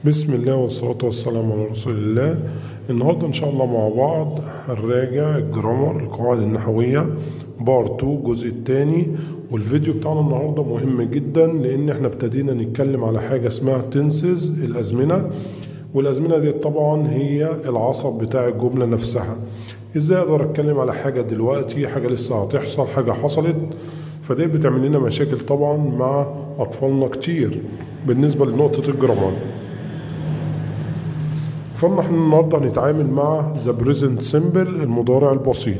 بسم الله والصلاة والسلام على رسول الله النهاردة إن شاء الله مع بعض هنراجع الجرامر القواعد النحوية بار 2 الجزء الثاني والفيديو بتاعنا النهاردة مهم جدا لأن احنا ابتدينا نتكلم على حاجة اسمها تنسز الأزمنة والأزمنة دي طبعا هي العصب بتاع الجملة نفسها ازاي اقدر اتكلم على حاجة دلوقتي حاجة لسه هتحصل حاجة حصلت فدي بتعمل لنا مشاكل طبعا مع أطفالنا كتير بالنسبة لنقطة الجرامر فاحنا احنا النهارده هنتعامل مع ذا بريزنت سيمبل المضارع البسيط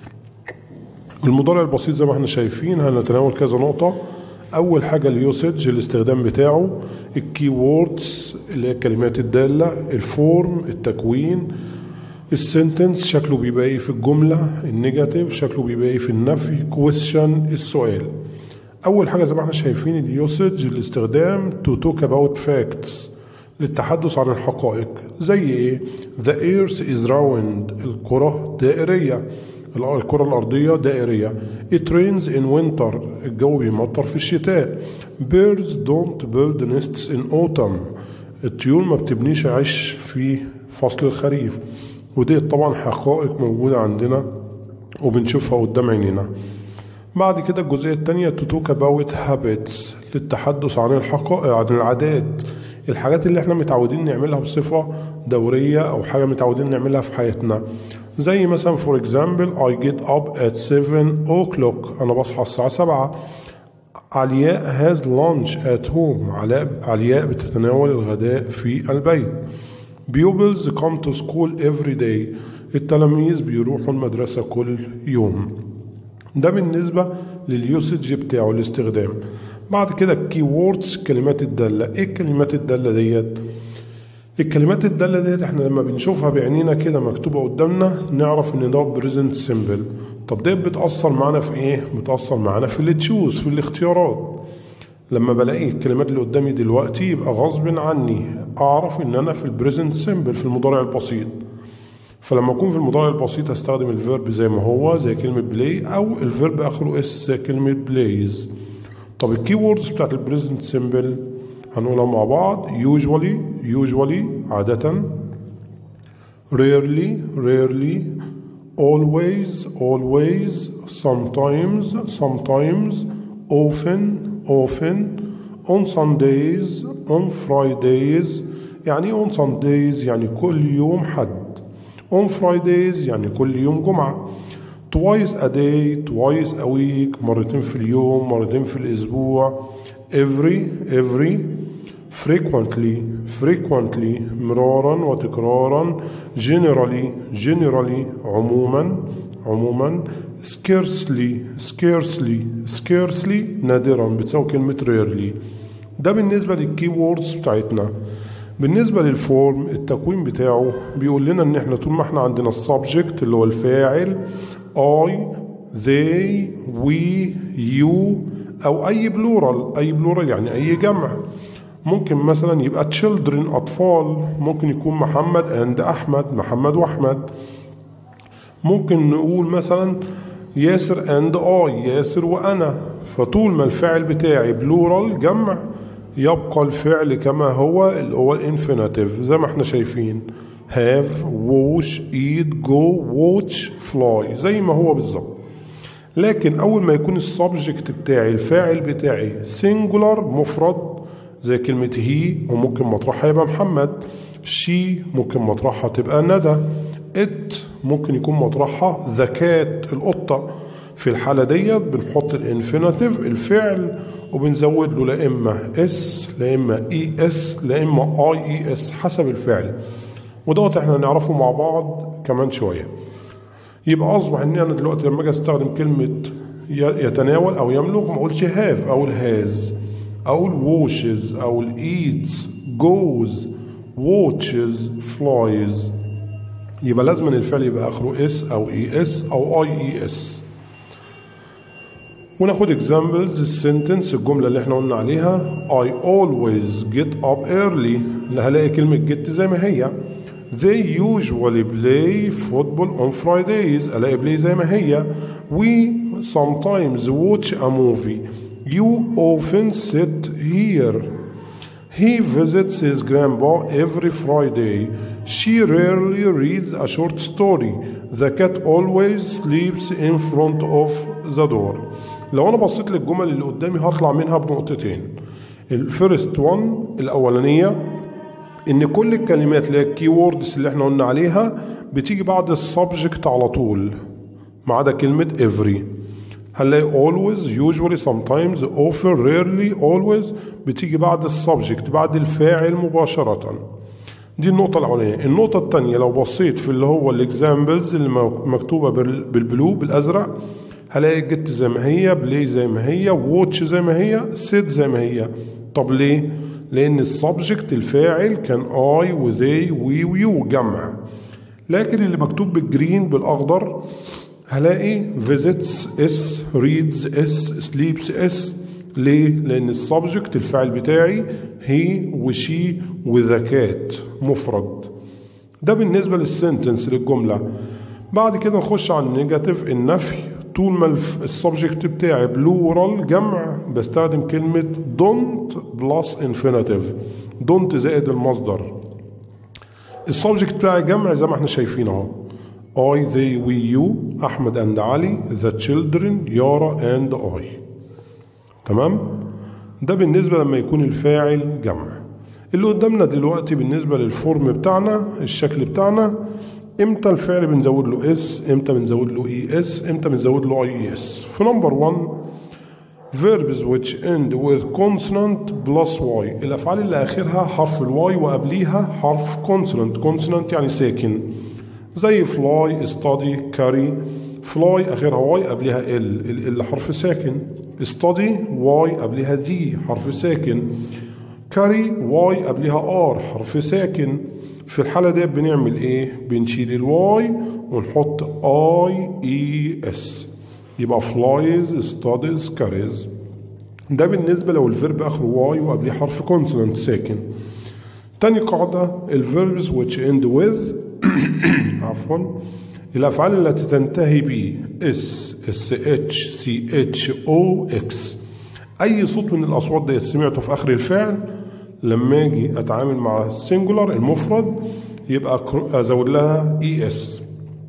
المضارع البسيط زي ما احنا شايفين هنتناول كذا نقطة أول حاجة اليوسج الاستخدام بتاعه الكي ووردز اللي هي الكلمات الدالة الفورم التكوين السنتنس شكله بيبقى ايه في الجملة النيجاتيف شكله بيبقى ايه في النفي كويشن السؤال أول حاجة زي ما احنا شايفين اليوسج الاستخدام to talk about facts للتحدث عن الحقائق زي ايه the earth is round الكرة دائرية الكرة الأرضية دائرية it rains in winter الجو بيمطر في الشتاء birds don't build nests in autumn الطيور ما بتبنيش عش في فصل الخريف ودي طبعا حقائق موجودة عندنا وبنشوفها قدام عينينا بعد كده الجزئية التانية to talk about habits للتحدث عن الحقائق عن العادات الحاجات اللي احنا متعودين نعملها بصفة دورية أو حاجة متعودين نعملها في حياتنا زي مثلا فور اكزامبل I get up at 7 o'clock أنا بصحى الساعة 7 علياء has lunch at home علاء علياء بتتناول الغداء في البيت pupils come to school every day التلاميذ بيروحوا المدرسة كل يوم ده بالنسبة لليوسج بتاعه الاستخدام بعد كده الكي ووردز كلمات الدالة ايه الكلمات الدالة ديت الكلمات الدالة ديت احنا لما بنشوفها بعينينا كده مكتوبة قدامنا نعرف ان ده بريزنت سيمبل طب ديت بتأثر معانا في ايه بتأثر معانا في اللي تشوز في الاختيارات لما بلاقي الكلمات اللي قدامي دلوقتي يبقى غصب عني اعرف ان انا في البريزنت سيمبل في المضارع البسيط فلما اكون في المضارع البسيط هستخدم الفيرب زي ما هو زي كلمة بلاي او الفيرب اخره اس زي كلمة بلايز طب الكي ووردز بتاعت البريزنت سيمبل هنقولها مع بعض usually usually عادة rarely rarely always always sometimes sometimes often often on Sundays on Fridays يعني on Sundays يعني كل يوم حد on Fridays يعني كل يوم جمعة twice a day twice a week مرتين في اليوم مرتين في الأسبوع every every frequently frequently مرارا وتكرارا generally generally عموما عموما scarcely scarcely scarcely نادرا بتساوي كلمة rarely ده بالنسبة للكي ووردز بتاعتنا بالنسبة للفورم التكوين بتاعه بيقول لنا ان احنا طول ما احنا عندنا السبجكت اللي هو الفاعل I they we you او اي بلورال اي بلورال يعني اي جمع ممكن مثلا يبقى children اطفال ممكن يكون محمد and احمد محمد واحمد ممكن نقول مثلا ياسر and I ياسر وانا فطول ما الفعل بتاعي بلورال جمع يبقى الفعل كما هو اللي هو الانفينيتيف زي ما احنا شايفين have wash eat go watch fly زي ما هو بالظبط لكن اول ما يكون السبجكت بتاعي الفاعل بتاعي singular مفرد زي كلمة هي وممكن مطرحها يبقى محمد شي ممكن مطرحها تبقى ندى ات ممكن يكون مطرحها ذكاة القطة في الحالة ديت بنحط الانفينيتيف الفعل وبنزود له لا اما اس لا اما اي اس لا اما اي اي اس حسب الفعل ودوت احنا نعرفه مع بعض كمان شويه يبقى اصبح ان انا دلوقتي لما اجي استخدم كلمه يتناول او يملك ما اقولش هاف او الهاز او الوشز او الايتس جوز واتشز فلايز يبقى لازم الفعل يبقى اخره اس او اي اس او اي اي اس وناخد examples السنتنس الجملة اللي احنا قلنا عليها I always get up early اللي هلاقي كلمة get زي ما هي They usually play football on Fridays ألاقي play زي ما هي We sometimes watch a movie You often sit here He visits his grandpa every Friday. She rarely reads a short story. The cat always sleeps in front of the door. لو أنا بصيت للجمل اللي قدامي هطلع منها بنقطتين. الفيرست وان الأولانية إن كل الكلمات اللي هي الكي ووردز اللي احنا قلنا عليها بتيجي بعد السبجكت على طول ما عدا كلمة every. هنلاقي always usually sometimes often rarely always بتيجي بعد السبجكت بعد الفاعل مباشرة دي النقطة الأولانية النقطة الثانية لو بصيت في اللي هو الاكزامبلز اللي مكتوبة بالبلو بالأزرق هلاقي جت زي ما هي بلاي زي ما هي ووتش زي ما هي سيت زي ما هي طب ليه؟ لأن السبجكت الفاعل كان I وذي وي ويو جمع لكن اللي مكتوب بالجرين بالأخضر هلاقي visits اس reads اس sleeps اس ليه؟ لأن السبجكت الفاعل بتاعي هي وشي وذا كات مفرد ده بالنسبة للسنتنس للجملة بعد كده نخش على النيجاتيف النفي طول ما السبجكت بتاعي بلورال جمع بستخدم كلمة don't plus infinitive don't زائد المصدر السبجكت بتاعي جمع زي ما احنا شايفين اهو I, they, we, you أحمد and علي the children يارا and I تمام ده بالنسبة لما يكون الفاعل جمع اللي قدامنا دلوقتي بالنسبة للفورم بتاعنا الشكل بتاعنا امتى الفعل بنزود له اس امتى بنزود له اي اس امتى بنزود له اي اس في نمبر 1 verbs which end with consonant plus y الافعال اللي اخرها حرف الواي وقبليها حرف consonant consonant يعني ساكن زي fly study carry fly اخرها واي قبلها ال ال حرف ساكن study واي قبلها دي حرف ساكن carry واي قبلها ار حرف ساكن في الحالة دي بنعمل ايه بنشيل الواي ونحط اي اي اس يبقى flies studies carries ده بالنسبة لو الفيرب اخره واي وقبليه حرف كونسونانت ساكن تاني قاعدة الverbs which end with عفوا الأفعال التي تنتهي ب اس اس اتش سي اتش او اكس أي صوت من الأصوات دي سمعته في آخر الفعل لما أجي أتعامل مع السنجولار المفرد يبقى أزود لها اي اس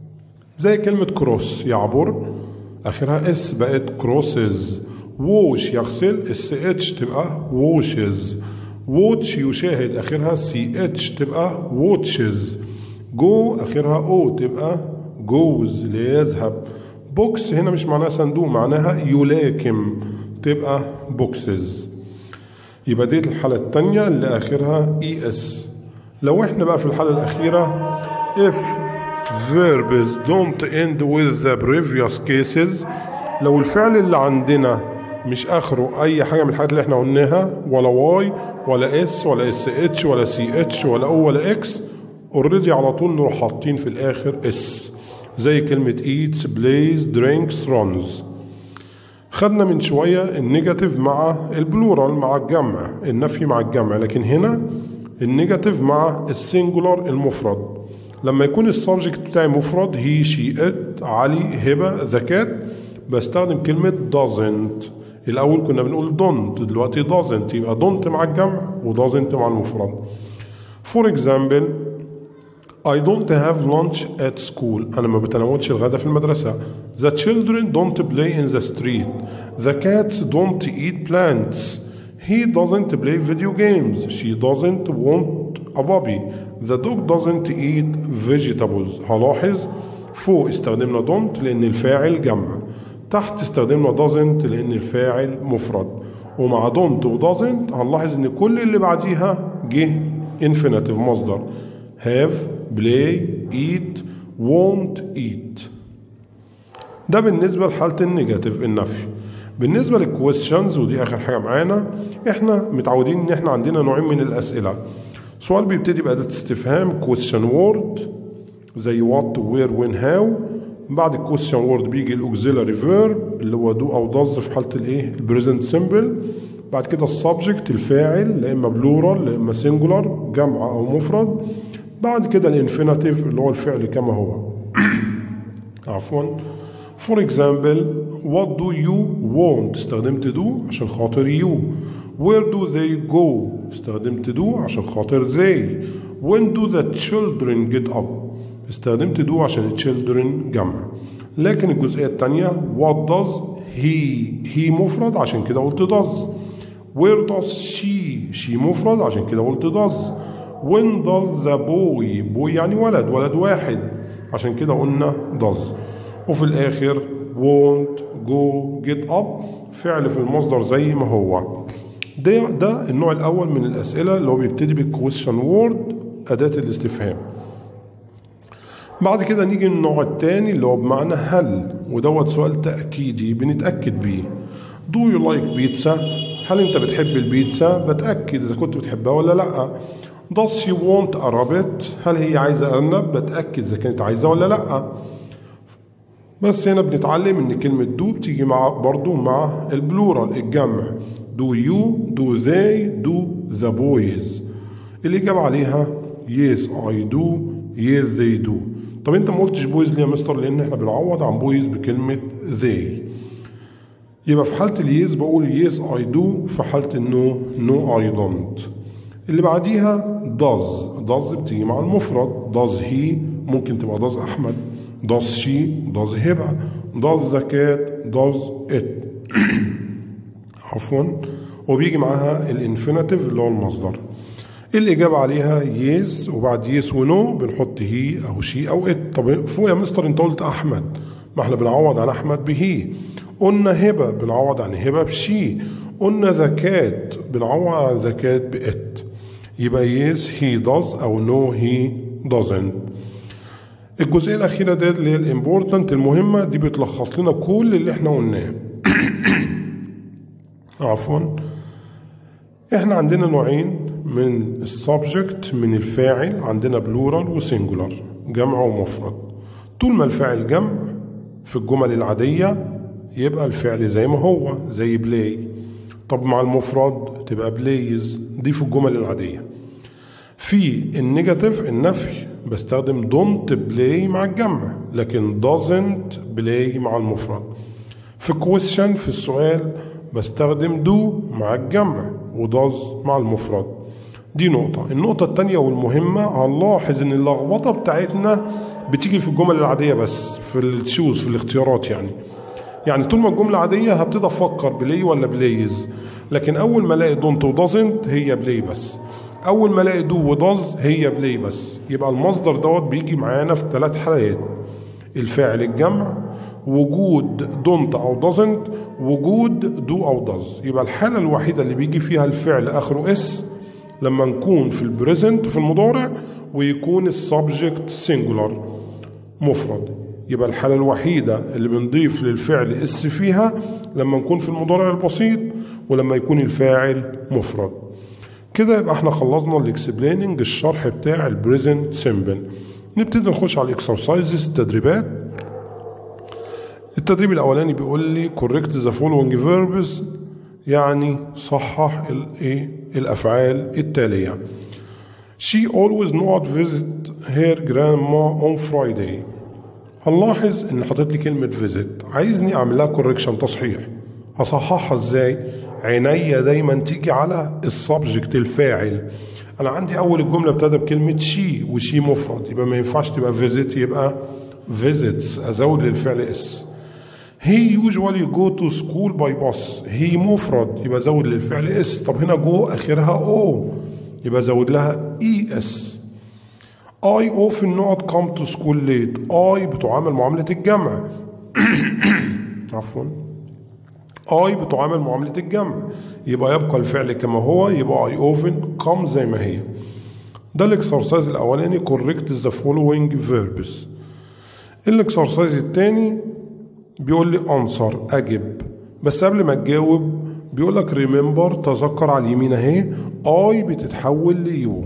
زي كلمة كروس يعبر آخرها اس بقت كروسز ووش يغسل اس اتش تبقى ووشز ووتش يشاهد آخرها سي اتش تبقى ووتشز جو اخرها او تبقى جوز ليذهب بوكس هنا مش معناها صندوق معناها يلاكم تبقى بوكسز يبقى ديت الحالة التانية اللي اخرها اي اس لو احنا بقى في الحالة الاخيرة if verbs don't end with the previous cases لو الفعل اللي عندنا مش اخره اي حاجة من الحاجات اللي احنا قلناها ولا واي ولا اس ولا اس اتش ولا سي اتش ولا او ولا اكس اوريدي على طول نروح حاطين في الاخر اس زي كلمة eats plays drinks runs خدنا من شوية النيجاتيف مع البلورال مع الجمع النفي مع الجمع لكن هنا النيجاتيف مع السنجولار المفرد لما يكون السبجكت بتاعي مفرد هي شي ات علي هبة ذكات بستخدم كلمة doesn't الأول كنا بنقول don't دلوقتي doesn't يبقى don't مع الجمع و doesn't مع المفرد For example I don't have lunch at school أنا ما بتناولش الغداء في المدرسة The children don't play in the street The cats don't eat plants He doesn't play video games She doesn't want a puppy The dog doesn't eat vegetables هلاحظ فوق استخدمنا don't لأن الفاعل جمع تحت استخدمنا doesn't لأن الفاعل مفرد ومع don't و doesn't هنلاحظ إن كل اللي بعديها جه infinitive مصدر have play eat won't eat ده بالنسبة لحالة النيجاتيف النفي بالنسبة للكويستشنز ودي آخر حاجة معانا احنا متعودين ان احنا عندنا نوعين من الأسئلة سؤال بيبتدي بأداة استفهام question word زي what where when how بعد الكويستشن وورد بيجي الاوكسيلاري فيرب اللي هو دو او does في حالة الايه البريزنت سيمبل بعد كده السبجكت الفاعل لا اما بلورال لا اما سنجولار جمع او مفرد بعد كده الانفينيتيف اللي هو الفعل كما هو عفوا فور اكزامبل وات دو يو want استخدمت دو عشان خاطر يو where do they go استخدمت do عشان خاطر they when do the children get up استخدمت do عشان children جمع لكن الجزئية التانية what does he he مفرد عشان كده قلت does where does she she مفرد عشان كده قلت does when does the boy boy يعني ولد ولد واحد عشان كده قلنا does وفي الآخر won't go get up فعل في المصدر زي ما هو ده ده النوع الأول من الأسئلة اللي هو بيبتدي بالكويشن وورد أداة الاستفهام بعد كده نيجي للنوع التاني اللي هو بمعنى هل ودوت سؤال تأكيدي بنتأكد بيه Do you like pizza؟ هل أنت بتحب البيتزا؟ بتأكد إذا كنت بتحبها ولا لأ Does she want a rabbit؟ هل هي عايزة أرنب؟ بتأكد إذا كانت عايزة ولا لأ بس هنا بنتعلم ان كلمة دو بتيجي مع برضو مع البلورال الجمع do you do they do the boys الإجابة عليها yes I do yes they do طب انت ما قلتش بويز ليه يا مستر لان احنا بنعوض عن بويز بكلمة they يبقى في حالة اليس بقول yes I do في حالة النو no I don't اللي بعديها does does بتيجي مع المفرد does he ممكن تبقى does أحمد does she does هبة does the cat does it عفوا وبيجي معاها الانفينيتيف اللي هو المصدر الإجابة عليها يس وبعد يس ونو بنحط هي أو شي أو إت طب فوق يا مستر أنت قلت أحمد ما احنا بنعوض عن أحمد بهي قلنا هبة بنعوض عن هبة بشي قلنا ذكات بنعوض عن ذكات بإت يبقى يس هي does أو نو هي doesn't الجزئية الأخيرة ديت اللي هي الامبورتنت المهمة دي بتلخص لنا كل اللي احنا قلناه عفوا احنا عندنا نوعين من السبجكت من الفاعل عندنا بلورال وسنجولار جمع ومفرد طول ما الفاعل جمع في الجمل العادية يبقى الفعل زي ما هو زي بلاي طب مع المفرد تبقى بلايز دي في الجمل العادية في النيجاتيف النفي بستخدم don't play مع الجمع لكن doesn't play مع المفرد في question في السؤال بستخدم do مع الجمع وdoes مع المفرد دي نقطة النقطة التانية والمهمة هنلاحظ ان اللخبطة بتاعتنا بتيجي في الجمل العادية بس في التشوز في الاختيارات يعني يعني طول ما الجملة عادية هبتدي افكر بلاي ولا بلايز لكن اول ما الاقي دونت ودازنت هي بلاي بس اول ما الاقي دو وداز هي بلاي بس يبقى المصدر دوت بيجي معانا في ثلاث حالات الفاعل الجمع وجود دونت او دازنت وجود دو او داز يبقى الحالة الوحيدة اللي بيجي فيها الفعل اخره اس لما نكون في البريزنت في المضارع ويكون السبجكت سنجولار مفرد يبقى الحالة الوحيدة اللي بنضيف للفعل اس فيها لما نكون في المضارع البسيط ولما يكون الفاعل مفرد كده يبقى احنا خلصنا الاكسبليننج الشرح بتاع البريزنت سيمبل نبتدي نخش على الاكسرسايزز التدريبات التدريب الاولاني بيقول لي correct the following verbs يعني صحح الايه الافعال التاليه She always not visit her grandma on Friday هنلاحظ ان حاطط لي كلمة visit عايزني اعمل لها correction تصحيح هصححها ازاي عينيا دايما تيجي على السبجكت الفاعل انا عندي اول الجملة ابتدى بكلمة شي وشي مفرد يبقى ما ينفعش تبقى visit يبقى visits ازود للفعل اس he usually go to school by bus he مفرد يبقى زود للفعل اس طب هنا جو اخرها او يبقى زود لها اي اس I often not come to school late I بتعامل معاملة الجمع عفوا I بتعامل معاملة الجمع يبقى يبقى الفعل كما هو يبقى I often come زي ما هي ده الاكسرسايز الاولاني correct the following verbs الاكسرسايز الثاني بيقول لي answer اجب بس قبل ما تجاوب بيقول لك remember تذكر على اليمين اهي I بتتحول ليو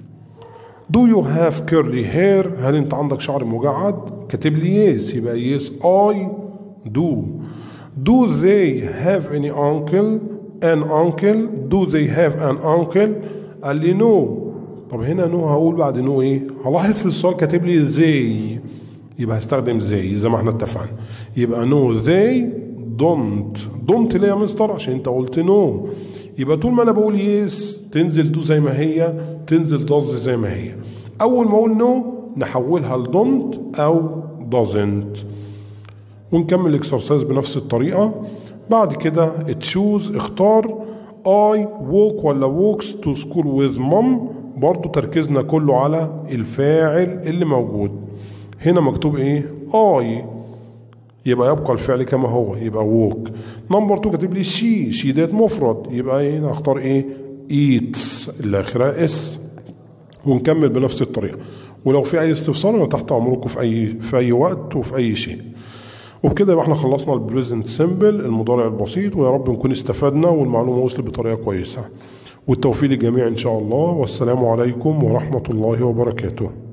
Do you have curly hair؟ هل انت عندك شعر مجعد؟ كاتب لي yes يبقى yes I do. Do they have any uncle? An uncle? Do they have an uncle? قال لي no. طب هنا نو هقول بعد نو ايه؟ هلاحظ في السؤال كاتب لي they يبقى هستخدم زي زي ما احنا اتفقنا يبقى نو they don't don't ليه يا مستر عشان انت قلت نو يبقى طول ما انا بقول يس تنزل دو زي ما هي تنزل داز زي ما هي اول ما اقول نو نحولها لدونت او doesn't ونكمل الاكسرسايز بنفس الطريقة بعد كده تشوز اختار I walk ولا walks to school with mom برضو تركيزنا كله على الفاعل اللي موجود هنا مكتوب ايه I يبقى يبقى الفعل كما هو يبقى walk نمبر 2 كاتب لي شي شي ديت مفرد يبقى هنا اختار ايه eats اللي اخرها اس ونكمل بنفس الطريقه ولو في اي استفسار انا تحت امركم في اي في اي وقت وفي اي شيء وبكده يبقى احنا خلصنا البريزنت سيمبل المضارع البسيط ويا رب نكون استفدنا والمعلومه وصلت بطريقه كويسه والتوفيق للجميع ان شاء الله والسلام عليكم ورحمه الله وبركاته